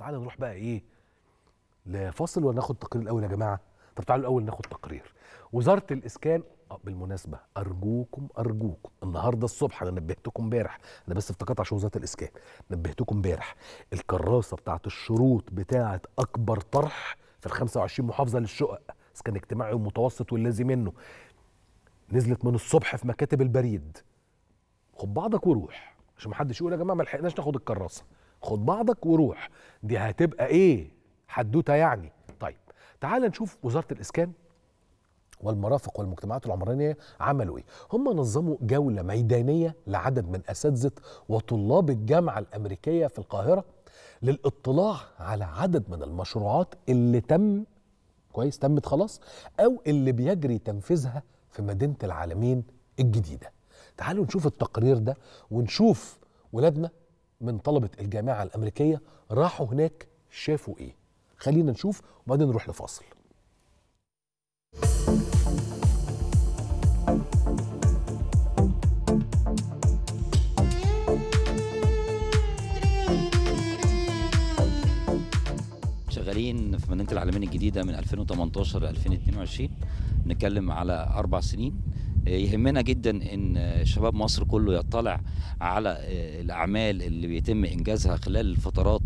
تعالى نروح بقى ايه لفاصل ولا ناخد تقرير الاول يا جماعه طب تعالوا الاول ناخد تقرير وزاره الاسكان آه، بالمناسبه ارجوكم ارجوكم النهارده الصبح انا نبهتكم امبارح انا بس افتكرت عشان وزاره الاسكان نبهتكم امبارح الكراسه بتاعت الشروط بتاعت اكبر طرح في ال 25 محافظه للشقق اسكان اجتماعي ومتوسط والذي منه نزلت من الصبح في مكاتب البريد خد بعضك وروح عشان ما حدش يقول يا جماعه ما لحقناش ناخد الكراسه خد بعضك وروح دي هتبقى ايه حدوته يعني طيب تعال نشوف وزاره الاسكان والمرافق والمجتمعات العمرانيه عملوا ايه هم نظموا جوله ميدانيه لعدد من اساتذه وطلاب الجامعه الامريكيه في القاهره للاطلاع على عدد من المشروعات اللي تم كويس تمت خلاص او اللي بيجري تنفيذها في مدينه العالمين الجديده تعالوا نشوف التقرير ده ونشوف ولادنا من طلبه الجامعه الامريكيه راحوا هناك شافوا ايه خلينا نشوف وبعدين نروح لفاصل شغالين في مدينه العالمين الجديده من 2018 ل 2022 بنتكلم على اربع سنين يهمنا جدا ان شباب مصر كله يطلع على الاعمال اللي بيتم انجازها خلال الفترات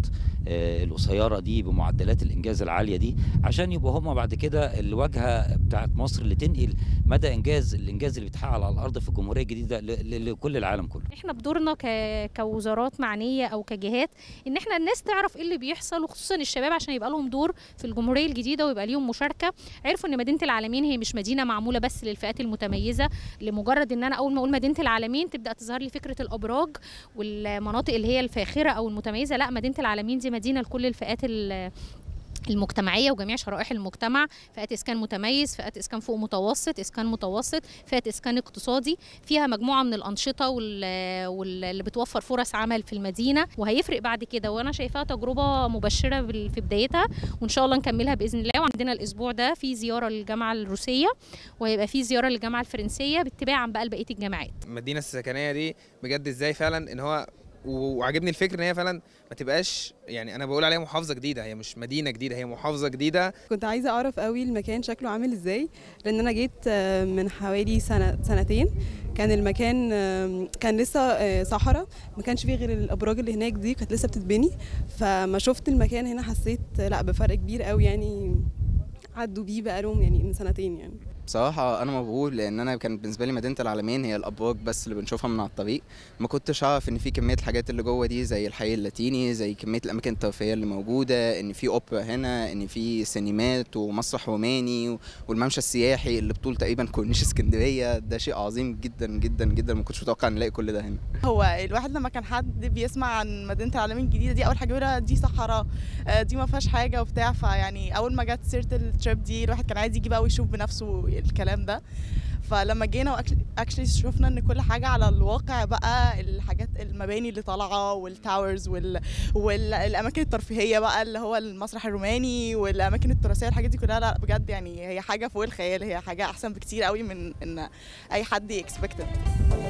القصيره دي بمعدلات الانجاز العاليه دي عشان يبقوا هم بعد كده الواجهه بتاعت مصر اللي تنقل مدى انجاز الانجاز اللي بيتحقق على الارض في الجمهوريه الجديده ل- ل- لكل العالم كله احنا بدورنا ك... كوزارات معنيه او كجهات ان احنا الناس تعرف ايه اللي بيحصل وخصوصا الشباب عشان يبقى لهم دور في الجمهوريه الجديده ويبقى ليهم مشاركه عرفوا ان مدينه العالمين هي مش مدينه معموله بس للفئات المتميزه لمجرد ان انا اول ما اقول مدينه العالمين تبدا تظهر لي فكره الابراج والمناطق اللي هي الفاخره او المتميزه لا مدينه العالمين دي مدينه لكل الفئات ال- المجتمعيه وجميع شرائح المجتمع فئات اسكان متميز فئات اسكان فوق متوسط اسكان متوسط فئات اسكان اقتصادي فيها مجموعه من الانشطه وال- واللي بتوفر فرص عمل في المدينه وهيفرق بعد كده وانا شايفاها تجربه مبشره بال- في بدايتها وان شاء الله نكملها باذن الله وعندنا الاسبوع ده في زياره للجامعه الروسيه وهيبقى في زياره للجامعه الفرنسيه بالتباعا بقى لبقيه الجامعات المدينه السكنيه دي بجد ازاي فعلا ان هو وعجبني الفكر ان هي فعلا ما تبقاش يعني انا بقول عليها محافظه جديده هي مش مدينه جديده هي محافظه جديده كنت عايزه اعرف قوي المكان شكله عامل ازاي لان انا جيت آه، من حوالي سنه سنتين كان المكان آه، كان لسه آه، صحراء ما كانش فيه غير الابراج اللي هناك دي كانت لسه بتتبني فما شفت المكان هنا حسيت آه، لا بفرق كبير قوي يعني عدوا بيه بقالهم يعني من سنتين يعني بصراحة أنا مبهور لأن أنا كان بالنسبة لي مدينة العالمين هي الأبراج بس اللي بنشوفها من على الطريق ما كنتش أعرف إن في كمية الحاجات اللي جوه دي زي الحي اللاتيني زي كمية الأماكن الترفيهية اللي موجودة إن في أوبرا هنا إن في سينمات ومسرح روماني و- والممشى السياحي اللي بطول تقريبا كورنيش اسكندرية ده شيء عظيم جدا جدا جدا ما كنتش متوقع نلاقي كل ده هنا هو الواحد لما كان حد بيسمع عن مدينه العالمين الجديده دي اول حاجه بيقولها دي صحراء آه، دي ما فيهاش حاجه وبتاع فيعني اول ما جت سيره التريب دي الواحد كان عايز يجي بقى ويشوف بنفسه الكلام ده فلما جينا اكشلي شفنا ان كل حاجه على الواقع بقى الحاجات المباني اللي طالعه والتاورز وال... والاماكن الترفيهيه بقى اللي هو المسرح الروماني والاماكن التراثيه الحاجات دي كلها لا بجد يعني هي حاجه فوق الخيال هي حاجه احسن بكتير قوي من ان اي حد يكسبكت